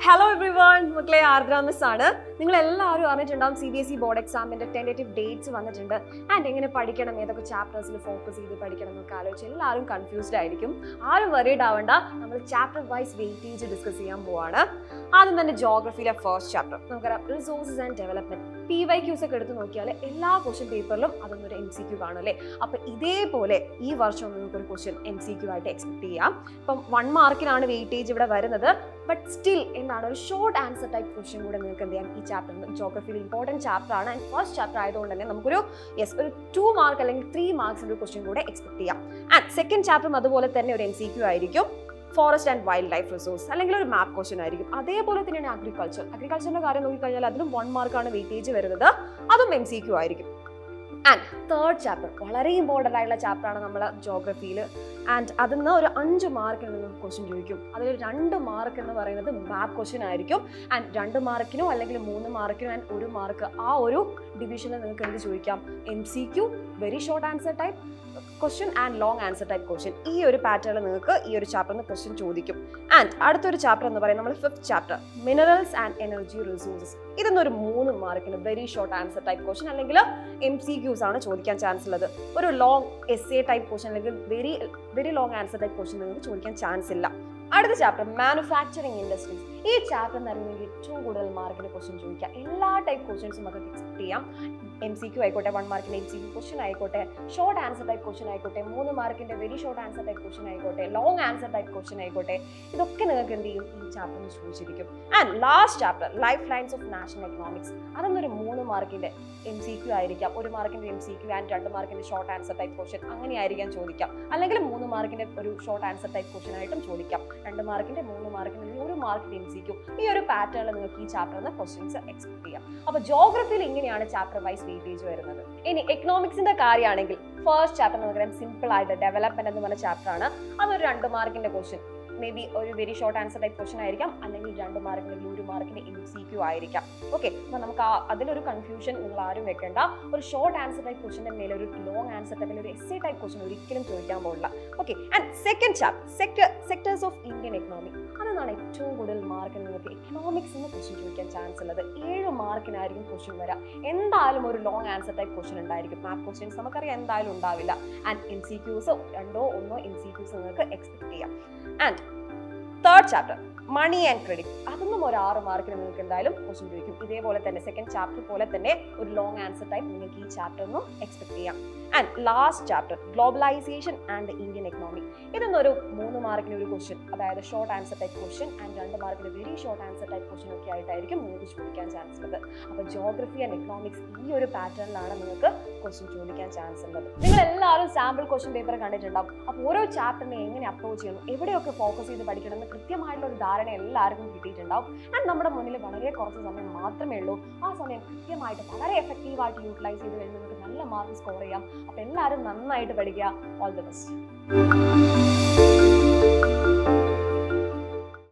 hello every one മക്കളെ ആർദ്ര miss ആണ് നിങ്ങൾ എല്ലാവരും അറിഞ്ഞിട്ടുണ്ടാവും C B S E board എക്സാമിന്റെ ടെൻറ്റേറ്റീവ് ഡേറ്റ്സ് വന്നിട്ടുണ്ട് ആൻഡ് എങ്ങനെ പഠിക്കണം ഏതൊക്കെ ചാപ്റ്റേഴ്സിൽ ഫോക്കസ് ചെയ്ത് പഠിക്കണം എന്നൊക്കെ ആലോചിച്ച് എല്ലാവരും കൺഫ്യൂസ്ഡ് ആയിരിക്കും ആരും വറീഡ് ആവണ്ട നമ്മൾ ചാപ്റ്റർ വൈസ് വെയിറ്റേജ് ഡിസ്കസ് ചെയ്യാൻ പോവാണ് ആദ്യം തന്നെ ജോഗ്രഫിയിലെ ഫസ്റ്റ് ചാപ്റ്റർ നമുക്കറിയാം resources and development P Y Qs ഒക്കെ എടുത്ത് നോക്കിയാൽ എല്ലാ ക്വസ്റ്റ്യൻ പേപ്പറിലും അതൊന്നൊരു എം സി ക്യൂ കാണും അല്ലേ അപ്പൊ ഇതേപോലെ ഈ വർഷം നിങ്ങൾക്ക് ഒരു ക്വസ്റ്റ്യൻ എം സി ക്യൂ ആയിട്ട് എക്സ്പെക്ട് ചെയ്യാം ഇപ്പം വൺ മാർക്കിനാണ് വെയിറ്റേജ് ഇവിടെ വരുന്നത് ബട്ട് സ്റ്റിൽ എന്താണ് ഒരു ഷോർട്ട് ആൻസർ ടൈപ്പ് ക്വസ്റ്റ്യൻ കൂടെ നിങ്ങൾക്ക് എന്ത് ചെയ്യാം ഈ ചാപ്റ്റർ ജോഗ്രഫിയിൽ ഇമ്പോർട്ടൻറ്റ് ചാപ്റ്റർ ആണ് ആൻഡ് ഫസ്റ്റ് ചാപ്റ്റർ ആയതുകൊണ്ട് തന്നെ നമുക്കൊരു യെസ് ഒരു ടു മാർക്ക് അല്ലെങ്കിൽ ത്രീ മാർക്സിൻ്റെ ഒരു ക്വസ്റ്റ്യൻ കൂടെ എക്സ്പെക്ട് ചെയ്യാം ആൻഡ് സെക്കൻഡ് ചാപ്റ്ററും അതുപോലെ തന്നെ ഒരു എം സി ക്യൂ ആയിരിക്കും forest and wildlife resource അല്ലെങ്കിൽ ഒരു മാപ്പ് ക്വസ്റ്റ്യൻ ആയിരിക്കും അതേപോലെ തന്നെയാണ് അഗ്രികൾച്ചർ അഗ്രികൾച്ചറിന്റെ കാര്യം നോക്കിക്കഴിഞ്ഞാൽ അതിലും വൺ മാർക്കാണ് വെയിറ്റേജ് വരുന്നത് അതും എം സി ക്യൂ ആയിരിക്കും ആൻഡ് തേർഡ് ചാപ്റ്റർ വളരെ ഇമ്പോർട്ടൻ്റ് ആയിട്ടുള്ള ചാപ്റ്റർ ആണ് നമ്മൾ ജോഗ്രഫിയിൽ ആൻഡ് അതിൽ നിന്ന് ഒരു അഞ്ച് മാർക്കിൽ നിന്ന് ക്വസ്റ്റ്യൻ ചോദിക്കും അതിൽ രണ്ട് മാർക്ക് എന്ന് പറയുന്നത് മാപ്പ് ക്വസ്റ്റ്യൻ ആയിരിക്കും ആൻഡ് രണ്ട് മാർക്കിനോ അല്ലെങ്കിൽ മൂന്ന് മാർക്കിനോ ആൻഡ് ഒരു മാർക്ക് ആ ഒരു ഡിവിഷനിൽ നിങ്ങൾക്ക് എന്ത് ചോദിക്കാം M C Q very short answer type question and long answer type question ഈ ഒരു പാറ്റേണിൽ നിങ്ങൾക്ക് ഈ ഒരു ചാപ്റ്ററിൽ നിന്ന് ക്വസ്റ്റ്യൻ ചോദിക്കും ആൻഡ് അടുത്തൊരു ചാപ്റ്റർ എന്ന് പറയുന്നത് നമ്മൾ fifth chapter minerals and energy resources ഇതൊന്നൊരു മൂന്ന് മാർക്കിന് very short answer type question അല്ലെങ്കിൽ എം സി ക്യൂസ് ആണ് ചോദിക്കാൻ ചാൻസ് ഉള്ളത് ഒരു long S A type question അല്ലെങ്കിൽ very very long answer type question നിങ്ങൾക്ക് ചോദിക്കാൻ ചാൻസ് ഇല്ല അടുത്ത ചാപ്റ്റർ മാനുഫാക്ചറിങ് ഇൻഡസ്ട്രീസ് ഈ ചാപ്റ്റർ എന്ന് പറയുന്നത് ഏറ്റവും കൂടുതൽ മാർക്കിന് ക്വസ്റ്റ്യൻ ചോദിക്കാം എല്ലാ ടൈപ്പ് ക്വസ്റ്റ്യൻസും നമുക്ക് എക്സ്പെക്ട് ചെയ്യാം എം സി ക്യു ആയിക്കോട്ടെ വൺ മാർക്കിന്റെ എം സി ക്യു ക്വസ്റ്റ്യൻ ആയിക്കോട്ടെ ഷോർട്ട് ആൻസർ ടൈപ്പ് ക്വസ്റ്റ്യൻ ആയിക്കോട്ടെ മൂന്ന് മാർക്കിന്റെ very short answer type question ആയിക്കോട്ടെ ലോങ് ആൻസർ ടൈപ്പ് ക്വസ്റ്റ്യൻ ആയിക്കോട്ടെ ഇതൊക്കെ നിങ്ങൾക്ക് എന്ത് ചെയ്യും ഈ ചാപ്റ്ററിൽ ചോദിച്ചിരിക്കും and last chapter lifelines of national economics അതൊന്നൊരു മൂന്ന് മാർക്കിന്റെ എം സി ക്യു ആയിരിക്കാം ഒരു മാർക്കിന്റെ എം സി ക്യു ആൻഡ് രണ്ട് മാർക്കിന്റെ ഷോർട്ട് ആൻസർ ടൈപ്പ് ക്വസ്റ്റ്യൻ അങ്ങനെ ആയിരിക്കാം ചോദിക്കാം അല്ലെങ്കിൽ മൂന്ന് മാർക്കിന്റെ ഒരു ഷോർട്ട് ആൻസർ ടൈപ്പ് ക്വസ്റ്റ്യൻ ആയിട്ടും ചോദിക്കാം രണ്ട് മാർക്കിന്റെ മൂന്ന് മാർക്കിന്റെ അല്ലെങ്കിൽ ഒരു മാർക്കിന്റെ എം സി ക്യു ഈ ഒരു പാറ്റേണിൽ നിങ്ങൾക്ക് ഈ ചാപ്റ്ററിൽ നിന്ന് ക്വസ്റ്റ്യൻസ് എക്സ്പെക്ട് ചെയ്യാം അപ്പൊ ജോഗ്രഫിയിൽ ഇങ്ങനെയാണ് ചാപ്റ്റർ വൈസ് വെയിറ്റേജ് വരുന്നത് ഇനി എക്കണോമിക്സിന്റെ കാര്യമാണെങ്കിൽ ഫസ്റ്റ് ചാപ്റ്റർ നമുക്കറിയാം സിമ്പിൾ ആയിട്ട് ഡെവലപ്മെന്റ് എന്ന് പറഞ്ഞ ചാപ്റ്റർ ആണ് അതൊരു രണ്ട് മാർക്കിന്റെ ക്വസ്റ്റ്യൻ മേ ബി ഒരു very short answer type question ആയിരിക്കാം അല്ലെങ്കിൽ രണ്ട് മാർക്കിന് അല്ലെങ്കിൽ ഒരു മാർക്കിന് എം സി ക്യു ആയിരിക്കാം ഓക്കെ അപ്പൊ നമുക്ക് ആ അതിലൊരു കൺഫ്യൂഷൻ നിങ്ങൾ ആരും വെക്കേണ്ട ഒരു ഷോർട്ട് ആൻസർ ടൈപ്പ് ക്വസ്റ്റിന്റെ മേലെ ഒരു ലോങ് ആൻസർ ടൈപ്പ് ഒരു എസ് എ ടൈപ്പ് ക്വസ്റ്റൻ ഒരിക്കലും ചോദിക്കാൻ പോകില്ല okay and second chapter sector sectors of Indian economy അതാണ് ഏറ്റവും കൂടുതൽ മാർക്കിന് നിങ്ങൾക്ക് എക്കണോമിക്സ് എന്ന് ക്വസ്റ്റൻ ചോദിക്കാൻ ചാൻസ് ഉള്ളത് ഏഴ് മാർക്കിനായിരിക്കും ക്വസ്റ്റൻ വരാം എന്തായാലും ഒരു ലോങ് ആൻസർ ടൈപ്പ് ക്വസ്റ്റൻ ഉണ്ടായിരിക്കും മാപ്പ് ക്വസ്റ്റ്യൻസ് നമുക്കറിയാം എന്തായാലും ഉണ്ടാവില്ല ആൻഡ് എം സി ക്യൂസ് രണ്ടോ ഒന്നോ എം സി ക്യൂസ് നിങ്ങൾക്ക് എക്സ്പെക്ട് ചെയ്യാം and third chapter money and credit അതൊന്നും ഒരു ആറ് മാർക്കിന് നിങ്ങൾക്ക് എന്തായാലും ക്വസ്റ്റ്യൻ ചോദിക്കും ഇതേപോലെ തന്നെ സെക്കൻഡ് ചാപ്റ്റർ പോലെ തന്നെ ഒരു ലോങ് ആൻസർ ടൈപ്പ് നിങ്ങൾക്ക് ഈ ചാപ്റ്ററിനും എക്സ്പെക്ട് ചെയ്യാം and last chapter globalisation and Indian economy ഇതൊന്നൊരു മൂന്ന് മാർക്കിന് ഒരു ക്വസ്റ്റ്യൻ അതായത് short answer type question and രണ്ട് മാർക്കിന് very short answer type question ഒക്കെ ആയിട്ടായിരിക്കും നിങ്ങൾക്ക് ചോദിക്കാൻ ചാൻസ് ഉള്ളത് അപ്പോൾ ജോഗ്രഫി ആൻഡ് എക്കണോമിക്സ് ഈ ഒരു പാറ്റേണിലാണ് നിങ്ങൾക്ക് ക്വസ്റ്റ്യൻ ചോദിക്കാൻ ചാൻസ് ഉള്ളത് നിങ്ങൾ എല്ലാവരും സാമ്പിൾ ക്വസ്റ്റ്യൻ പേപ്പർ കണ്ടിട്ടുണ്ടാവും അപ്പോൾ ഓരോ ചാപ്റ്ററിനെ എങ്ങനെ അപ്രോച്ച് ചെയ്യണം എവിടെയൊക്കെ ഫോക്കസ് ചെയ്ത് പഠിക്കണം എന്ന് കൃത്യമായിട്ടുള്ള ഒരു ധാരണ എല്ലാവർക്കും കിട്ടിയിട്ടുണ്ടാവും ആൻഡ് നമ്മുടെ മുന്നിൽ വളരെ കുറച്ച് സമയം മാത്രമേ ഉള്ളൂ ആ സമയം കൃത്യമായിട്ട് വളരെ എഫക്റ്റീവായിട്ട് യൂട്ടിലൈസ് ചെയ്ത് കഴിഞ്ഞാൽ നിങ്ങൾക്ക് നല്ല മാർക്ക് സ്കോർ ചെയ്യാം അപ്പോൾ എല്ലാവരും നന്നായിട്ട് പഠിക്കുക ഓൾ ദി ബെസ്റ്റ്